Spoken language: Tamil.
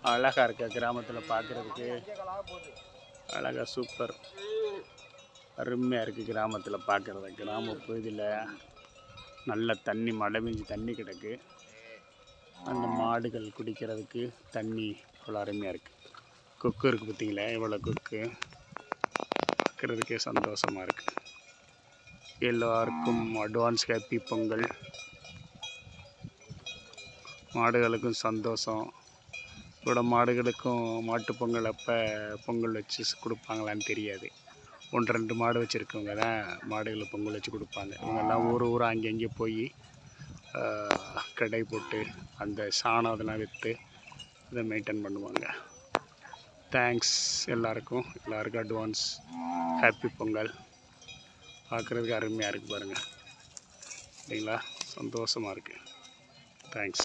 அழகாக இருக்கு கிராமத்தில் பார்க்குறதுக்கு அழகாக சூப்பர் அருமையாக இருக்குது கிராமத்தில் பார்க்குறது கிராம பகுதியில் நல்ல தண்ணி மழை பெஞ்சு தண்ணி கிடக்கு அந்த மாடுகள் குடிக்கிறதுக்கு தண்ணி அவ்வளோ அருமையாக இருக்குது கொக்கு இருக்குது பார்த்தீங்களா இவ்வளோ கொக்கு பார்க்குறதுக்கே சந்தோஷமாக இருக்குது எல்லாருக்கும் அட்வான்ஸ் ஹாப்பி பொங்கல் மாடுகளுக்கும் சந்தோஷம் கூட மாடுகளுக்கும் மாட்டுப் பொங்கல் அப்போ பொங்கல் வச்சு ஸ் கொடுப்பாங்களான்னு தெரியாது ஒன்று ரெண்டு மாடு வச்சுருக்கவங்க தான் மாடுகளுக்கு பொங்கல் வச்சு கொடுப்பாங்க இவங்கெல்லாம் ஊர் ஊராக அங்கங்கே போய் கடை போட்டு அந்த சாணம் அதெல்லாம் விற்று இதை மெயின்டைன் பண்ணுவாங்க தேங்க்ஸ் எல்லாருக்கும் எல்லாருக்கும் அட்வான்ஸ் ஹாப்பி பொங்கல் பார்க்குறதுக்கு அருமையாக இருக்குது பாருங்கள் சரிங்களா சந்தோஷமாக இருக்குது தேங்க்ஸ்